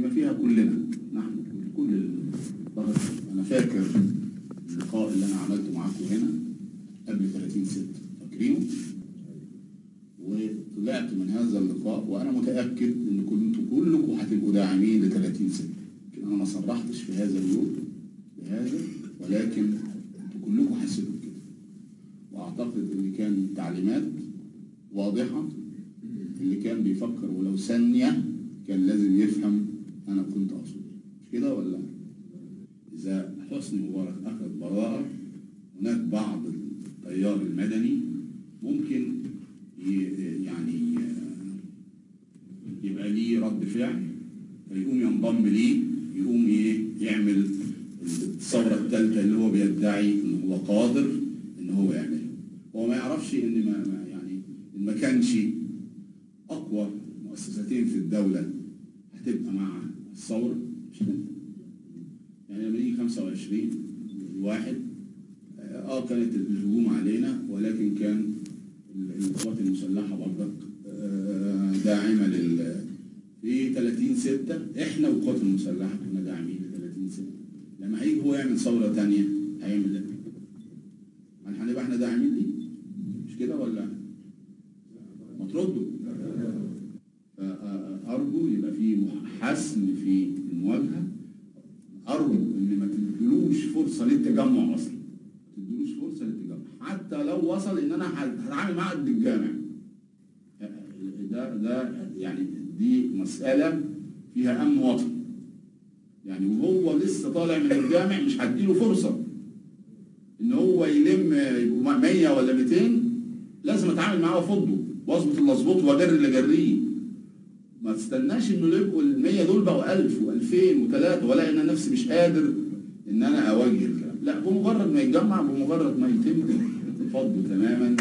بما فيها كلنا نحن كل الضغط انا فاكر اللقاء اللي انا عملته معاكم هنا قبل 30 6 فاكرينه وطلعت من هذا اللقاء وانا متاكد ان كنتوا كلكم هتبقوا داعمين ل 30 6 يمكن انا ما صرحتش في هذا اليوم بهذا ولكن انتوا كلكم حسيتوا بكده واعتقد ان كان تعليمات واضحه اللي كان بيفكر ولو ثانيه كان لازم يفهم انا كنت اقصد إيه. مش كده ولا اذا حسني مبارك اخذ براءه هناك بعض التيار المدني ممكن ي- يعني يبقى ليه رد فعل فيقوم ينضم ليه يقوم ايه يعمل الثوره الثالثه اللي هو بيدعي ان هو قادر ان هو يعملها هو ما يعرفش ان ما ما- يعني ان ما كانش اقوى مؤسستين في الدوله هتبقى مع الثوره مش كده؟ يعني لما يجي 25 واحد اه كانت الهجوم علينا ولكن كان ال- القوات المسلحه برضك آه، داعمه لل في 30 6 احنا والقوات المسلحه كنا داعمين ل 30 6 لما هيجي هو يعمل ثوره ثانيه هيعمل ايه؟ هل هنبقى احنا داعمين ليه؟ مش كده ولا؟ ما تردوا فأرجو يبقى في حسم في المواجهة أرجو إن ما تدلوش فرصة للتجمع أصلا ما تدلوش فرصة للتجمع حتى لو وصل إن أنا هتعامل معاه قد الجامع ده ده يعني دي مسألة فيها أمن وطني يعني وهو لسه طالع من الجامع مش هديله فرصة إن هو يلم يبقوا 100 ولا 200 لازم أتعامل معاه وأفضه وأظبط اللي أظبطه وأجري اللي أجريه ما تستناش انه يبقوا ال 100 دول بقوا 1000 و2000 و3 ولا ان انا نفسي مش قادر ان انا اواجه الكلام لا بمجرد ما يتجمع بمجرد ما يتم فضه تماما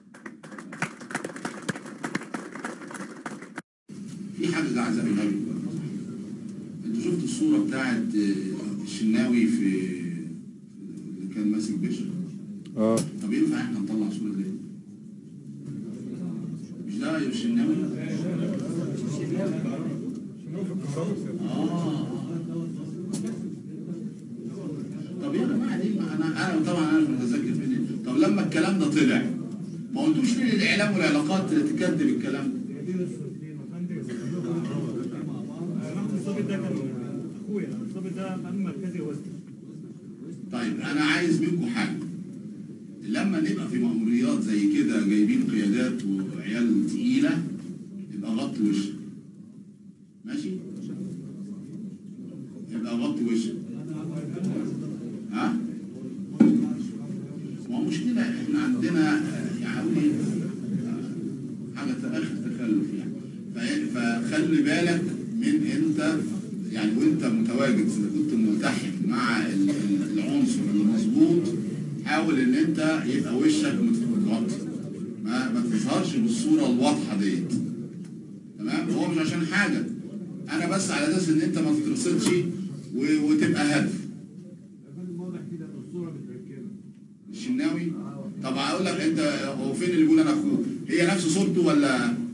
في حاجه عايز اقولها لكم انتوا شفتوا الصوره بتاعت آه، الشناوي في في- اللي كان ماسك بشر اه طب ينفع احنا نطلع صوره زي دي؟ مش ده يا الشناوي؟ آه. طب يا جماعه دي ما انا انا طبعا انا مش متذكر منين طب لما الكلام ده طلع ما قلتوش ليه الاعلام والعلاقات تكذب الكلام ده الضابط ده كان اخويا الضابط ده امن مركزي وزني طيب انا عايز منكم حاجه لما نبقى في مأموريات زي كده جايبين قيادات وعيال تقيله يبقى غطي وشك ماشي يبقى غطي وشك ها ما هو مشكله احنا عندنا آه، يعني أقول إيه؟ آه، حاجه اخر تخلف يعني ف- فخلي بالك من انت يعني وانت متواجد اذا كنت ملتحم مع ال- ال- العنصر المظبوط حاول ان انت يبقى وشك متغطي ما ما تظهرش بالصوره الواضحه ديت تمام هو مش عشان حاجه انا بس على اساس ان انت ما تترصدش و- وتبقى هدف الشناوي طب هقول لك انت هو فين اللي بيقول انا اخوه هي نفس صورته ولا